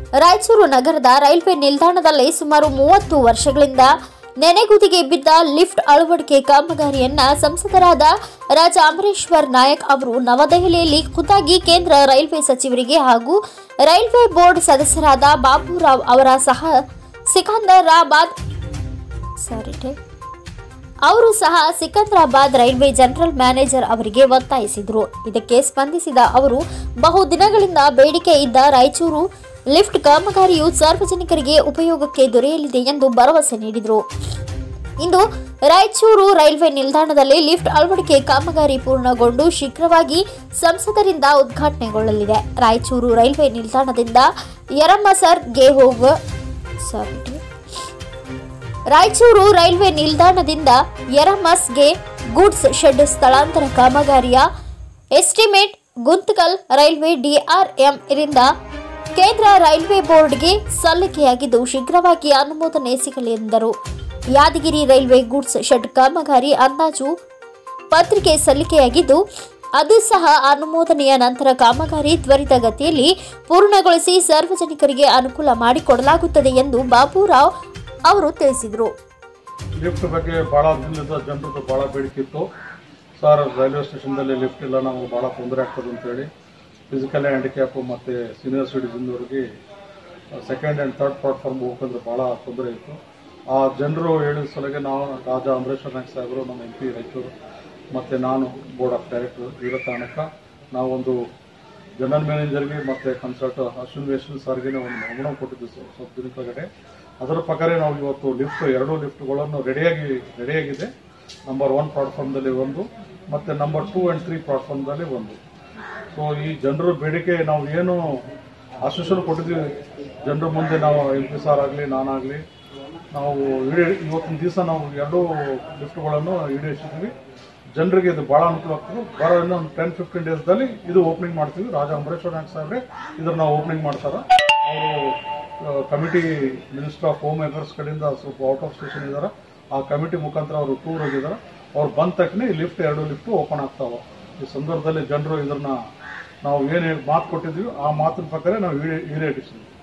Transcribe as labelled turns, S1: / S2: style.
S1: ರಾಯಚೂರು ನಗರದ ರೈಲ್ವೆ ನಿಲ್ದಾಣದಲ್ಲಿ ಸುಮಾರು ಮೂವತ್ತು ವರ್ಷಗಳಿಂದ ನೆನೆಗುದಿಗೆ ಬಿದ್ದ ಲಿಫ್ಟ್ ಅಳವಡಿಕೆ ಕಾಮಗಾರಿಯನ್ನ ಸಂಸದರಾದ ರಾಜ ಅಮರೇಶ್ವರ್ ನಾಯಕ್ ಅವರು ನವದೆಹಲಿಯಲ್ಲಿ ಖುದ್ದಾಗಿ ಕೇಂದ್ರ ರೈಲ್ವೆ ಸಚಿವರಿಗೆ ಹಾಗೂ ರೈಲ್ವೆ ಬೋರ್ಡ್ ಸದಸ್ಯರಾದ ಬಾಬುರಾವ್ ಅವರ ಸಹ ಸಿಕಂದರಾಬಾದ್ ಸಾರಿ ಟೇಕ್. ಅವರು ಸಹ ಸಿಕಂದ್ರಾಬಾದ್ ರೈಲ್ವೆ ಜನರಲ್ ಮ್ಯಾನೇಜರ್ ಅವರಿಗೆ ಒತ್ತಾಯಿಸಿದರು ಇದಕ್ಕೆ ಸ್ಪಂದಿಸಿದ ಅವರು ಬಹುದಿನಗಳಿಂದ ಬೇಡಿಕೆ ಇದ್ದ ರಾಯಚೂರು ಲಿಫ್ಟ್ ಕಾಮಗಾರಿಯು ಸಾರ್ವಜನಿಕರಿಗೆ ಉಪಯೋಗಕ್ಕೆ ದೊರೆಯಲಿದೆ ಎಂದು ಭರವಸೆ ನೀಡಿದರು ಇಂದು ರಾಯಚೂರು ರೈಲ್ವೆ ನಿಲ್ದಾಣದಲ್ಲಿ ಲಿಫ್ಟ್ ಅಳವಡಿಕೆ ಕಾಮಗಾರಿ ಪೂರ್ಣಗೊಂಡು ಶೀಘ್ರವಾಗಿ ಸಂಸದರಿಂದ ಉದ್ಘಾಟನೆಗೊಳ್ಳಲಿದೆ ರಾಯಚೂರು ರೈಲ್ವೆ ನಿಲ್ದಾಣದಿಂದ ಯರಮಸರ್ಗೆ ಹೋಗುವ ಸಾರಿ ರಾಯಚೂರು ರೈಲ್ವೆ ನಿಲ್ದಾಣದಿಂದ ಯರಮಸ್ಗೆ ಗೂಡ್ಸ್ ಶೆಡ್ ಸ್ಥಳಾಂತರ ಕಾಮಗಾರಿಯ ಎಸ್ಟಿಮೇಟ್ ಗುಂತಕಲ್ ರೈಲ್ವೆ ಡಿಆರ್ಎಂ ರಿಂದ ಕೇಂದ್ರ ರೈಲ್ವೆ ಬೋರ್ಡ್ಗೆ ಸಲ್ಲಿಕೆಯಾಗಿದ್ದು ಶೀಘ್ರವಾಗಿ ಅನುಮೋದನೆ ಸಿಗಲೆಂದರು ಯಾದಗಿರಿ ರೈಲ್ವೆ ಗೂಡ್ಸ್ ಶೆಡ್ ಕಾಮಗಾರಿ ಅಂದಾಜು ಪತ್ರಿಕೆ ಸಲ್ಲಿಕೆಯಾಗಿದ್ದು ಅದು ಸಹ ಅನುಮೋದನೆಯ ನಂತರ ಕಾಮಗಾರಿ ತ್ವರಿತಗತಿಯಲ್ಲಿ ಪೂರ್ಣಗೊಳಿಸಿ ಸಾರ್ವಜನಿಕರಿಗೆ ಅನುಕೂಲ ಮಾಡಿಕೊಡಲಾಗುತ್ತದೆ ಎಂದು ಬಾಬುರಾವ್ ಅವರು ತಿಳಿಸಿದರು
S2: ಲಿಫ್ಟ್ ಬಗ್ಗೆ ಭಾಳ ದಿನದಿಂದ ಜನರದ್ದು ಭಾಳ ಬೇಡಿಕೆ ಇತ್ತು ಸರ್ ರೈಲ್ವೆ ಸ್ಟೇಷನ್ದಲ್ಲಿ ಲಿಫ್ಟ್ ಇಲ್ಲ ನಮಗೆ ಭಾಳ ತೊಂದರೆ ಆಗ್ತದೆ ಅಂತೇಳಿ ಫಿಸಿಕಲ್ ಹ್ಯಾಂಡಿಕ್ಯಾಪು ಮತ್ತು ಸೀನಿಯರ್ ಸಿಟಿಸನ್ದವ್ರಿಗೆ ಸೆಕೆಂಡ್ ಆ್ಯಂಡ್ ಥರ್ಡ್ ಪ್ಲಾಟ್ಫಾರ್ಮ್ ಹೋಗ್ಬೇಕಂದ್ರೆ ಭಾಳ ತೊಂದರೆ ಇತ್ತು ಆ ಜನರು ಹೇಳಿದ ಸಲಗೆ ನಾವು ರಾಜ ಅಮರೇಶ್ವರ ನಾಯ್ಕ ಸಾಹೇಬರು ನಮ್ಮ ಎಂ ಪಿ ರಾಯಚೂರು ಮತ್ತು ನಾನು ಬೋರ್ಡ್ ಆಫ್ ಡೈರೆಕ್ಟರ್ ಇರೋ ಕಾರಣಕ್ಕೆ ನಾವೊಂದು ಜನರಲ್ ಮ್ಯಾನೇಜರ್ಗೆ ಮತ್ತು ಕನ್ಸಲ್ಟ್ ಅಶ್ವಿನ್ ವೇಶ್ವನ್ ಸರ್ಗೆ ಒಂದು ಗಮನ ಕೊಟ್ಟಿದ್ದು ಸ್ವಲ್ಪ ಸ್ವಲ್ಪ ದಿನ ಕೆಳಗಡೆ ಅದರ ಪ್ರಕಾರ ನಾವು ಇವತ್ತು ಲಿಫ್ಟ್ ಎರಡು ಲಿಫ್ಟ್ಗಳನ್ನು ರೆಡಿಯಾಗಿ ರೆಡಿಯಾಗಿದೆ ನಂಬರ್ ಒನ್ ಪ್ಲಾಟ್ಫಾರ್ಮ್ದಲ್ಲಿ ಒಂದು ಮತ್ತು ನಂಬರ್ ಟೂ ಆ್ಯಂಡ್ ತ್ರೀ ಪ್ಲಾಟ್ಫಾರ್ಮ್ದಲ್ಲಿ ಒಂದು ಸೊ ಈ ಜನರ ಬೇಡಿಕೆ ನಾವು ಏನು ಆಶ್ವಾಸನೆ ಕೊಟ್ಟಿದ್ದೀವಿ ಜನರ ಮುಂದೆ ನಾವು ಎಂ ಪಿ ಸಾರ್ ಆಗಲಿ ನಾನಾಗಲಿ ನಾವು ಈಡೇ ಇವತ್ತಿನ ದಿವಸ ನಾವು ಎರಡೂ ಲಿಫ್ಟ್ಗಳನ್ನು ಈಡೇರಿಸಿದ್ವಿ ಜನರಿಗೆ ಇದು ಭಾಳ ಅನುಕೂಲ ಆಗ್ತದೆ ಬರೋ ಇನ್ನೊಂದು ಟೆನ್ ಫಿಫ್ಟೀನ್ ಡೇಸ್ದಲ್ಲಿ ಇದು ಓಪನಿಂಗ್ ಮಾಡ್ತೀವಿ ರಾಜ ಅಂಬರೇಶ್ವರ ನಾಯ್ಕ ಸಾಹೇಬ್ರೆ ಇದನ್ನ ನಾವು ಓಪನಿಂಗ್ ಮಾಡ್ತಾರೆ ಅವರು committee minister of home affairs ಕಡೆಯಿಂದ ಸ್ವಲ್ಪ ಔಟ್ ಆಫ್ ಸ್ಟೇಷನ್ ಇದ್ದಾರೆ ಆ ಕಮಿಟಿ ಮುಖಾಂತರ ಅವರು ಟೂರ್ ಹೋಗಿದ್ದಾರೆ ಅವ್ರು ಬಂದ ತಕ್ಷಣ ಈ ಲಿಫ್ಟ್ ಎರಡು ಲಿಫ್ಟ್ ಓಪನ್ ಆಗ್ತಾವೆ ಈ ಸಂದರ್ಭದಲ್ಲಿ ಜನರು ಇದನ್ನ ನಾವು ಏನು ಮಾತು ಕೊಟ್ಟಿದ್ವಿ ಆ ಮಾತಿನ ಪ್ರಕಾರ ನಾವು ಈಡೇ ಈಡೇರಿಸಿದ್ವಿ